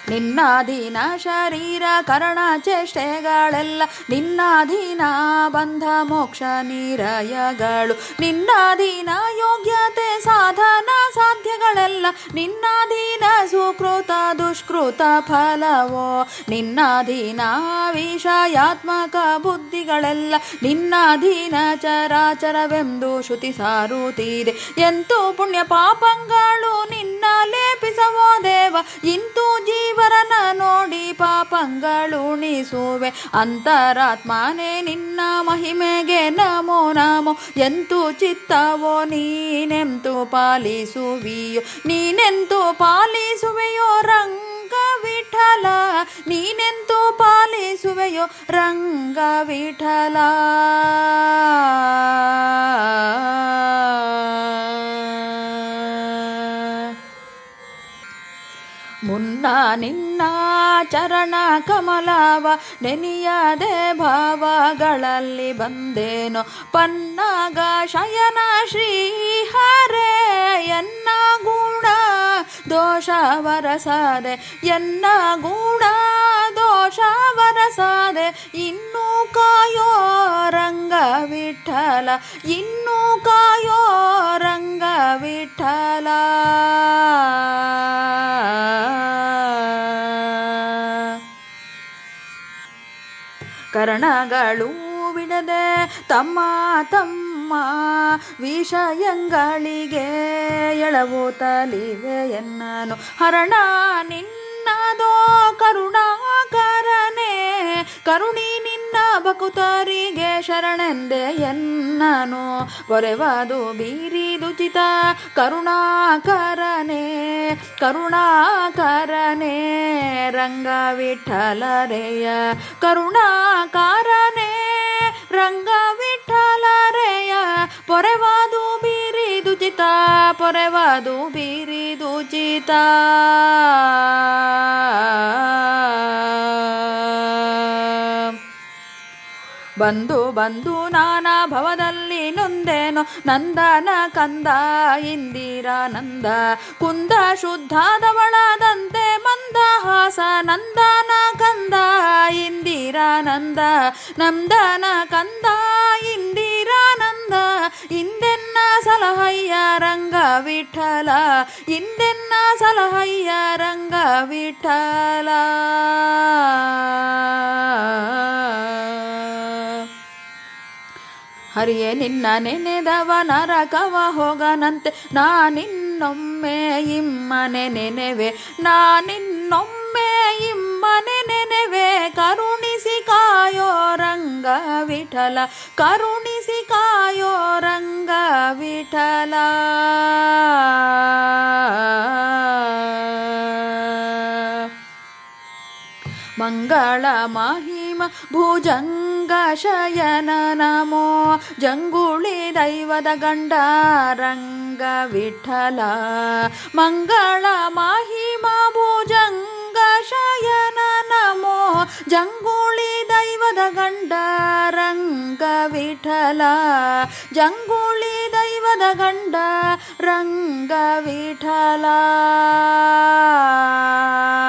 ನಿನ್ನಾಧೀನ ಶರೀರ ಕರಣ ಚೇಷ್ಟೆಗಳೆಲ್ಲ ನಿನ್ನಾಧೀನ ಬಂಧ ಮೋಕ್ಷ ನಿರಯಗಳು ನಿನ್ನಾಧೀನ ಯೋಗ್ಯತೆ ಸಾಧನ ಸಾಧ್ಯಗಳೆಲ್ಲ ನಿನ್ನಾಧೀನ ಸುಕೃತ ದುಷ್ಕೃತ ಫಲವೋ ನಿನ್ನಾಧೀನ ವಿಷಯಾತ್ಮಕ ಬುದ್ಧಿಗಳೆಲ್ಲ ನಿನ್ನಾಧೀನ ಚರಾಚರವೆಂದು ಶ್ರುತಿ ಸಾರುತ್ತಿದೆ ಎಂತೂ ಪುಣ್ಯ ಪಾಪಂಗಳು ನಿನ್ನ ಲೇಪಿಸವೋ ದೇವ ಇಂತೂ ಜೀವರನ ನೋಡಿ ಪಾಪಂಗಳುಣಿಸುವೆ ಅಂತರಾತ್ಮನೇ ನಿನ್ನ ಮಹಿಮೆಗೆ ನಮೋ ನಮೋ ಎಂತೂ ಚಿತ್ತವೋ ನೀನೆಂತು ಪಾಲಿಸುವಿಯೋ ನೀನೆಂತು ಪಾಲಿಸುವೆಯೋ ರಂಗ ವಿಠಲ ನೀನೆಂತು ಪಾಲಿಸುವೆಯೋ ರಂಗ ವಿಠಲ ಮುನ್ನ ನಿನ್ನ ಚರಣ ಕಮಲವ ನೆನೆಯದೆ ಭಾವಗಳಲ್ಲಿ ಬಂದೇನೋ ಪನ್ನಗ ಶಯನ ಶ್ರೀಹರೇ ಎನ್ನ ಗುಣ ದೋಷ ವರಸಾದೆ ಎನ್ನ ಗುಣ ದೋಷ ವರಸಾದೆ ಇನ್ನೂ ಕಾಯೋ ರಂಗ ವಿಠಲ ಇನ್ನೂ ಕಾಯೋ ರಂಗ ವಿಠಲ ಕರ್ಣಗಳು ಬಿಡದೆ ತಮ್ಮ ತಮ್ಮ ವಿಷಯಗಳಿಗೆ ಎಳವುತ್ತಲಿವೆ ಎನ್ನನು ಹರಣ ನಿನ್ನದೋ ಕರುಣಾಕರನೇ ಕರುಣಿ ನಿನ್ನ ಬಕುತರಿಗೆ ಶರಣೆಂದೆ ಎನ್ನನು ಪೊರೆವಾದು ಬೀರಿದುಚಿತ ಕರುಣಾಕರನೇ ಕರುಣಾಕರನೇ ರಂಗ ವಿಠಲರೆಯ ಕರುಣಾಕಾರನೇ ರಂಗ ವಿಠಲರೆಯ ಪೊರೆವಾದು ಬೀರಿದುಚಿತ ಪೊರೆವಾದು ಬೀರಿದುಚಿತ ಬಂದು ಬಂದು ನಾನಾ ಭವದಲ್ಲಿ ನೊಂದೇನೋ ನಂದನ ಕಂದ ಇಂದಿರಾನಂದ ಕುಂದ ಶುದ್ಧಾದವಳದಂತೆ ಮಂದಹಾಸ ನಂದನ ಕಂದ ಇಂದಿರಾನಂದ ನಂದನ ಕಂದ ಇಂದಿರಾನಂದ ಇಂದೆನ್ನ ಸಲಹಯ್ಯ ರಂಗ ವಿಠಲ ಇಂದೆನ್ನ ಸಲಹಯ್ಯ ರಂಗ ವಿಠಲ ಹರಿಯೇ ನಿನ್ನ ನೆನೆದವ ನರಕವ ಹೋಗನಂತೆ ನಾನಿನ್ನೊಮ್ಮೆ ಇಮ್ಮನೆ ನೆನೆವೆ ನಾನಿನ್ನೊಮ್ಮೆ ಇಮ್ಮನೆ ನೆನೆವೆ ಕರುಣಿಸಿ ಕಾಯೋ ರಂಗ ವಿಠಲ ಕರುಣಿಸಿ ಕಾಯೋ ರಂಗ ವಿಠಲ ಮಂಗಳ ಮಹಿಮ ಭುಜಂಗ ಶಯನ ನಮೋ ಜಂಗುಳಿ ದೈವದ ಗಂಡ ರಂಗ ವಿಠಲ ಮಂಗಳ ಮಹಿಮ ಭುಜಂಗ ಶಯನ ನಮೋ ಜಂಗುಳಿ ದೈವದ ಗಂಡ ರಂಗ ವಿಠಲ ಜಂಗುಳಿ ದೈವದ ಗಂಡ ರಂಗ ವಿಠಲ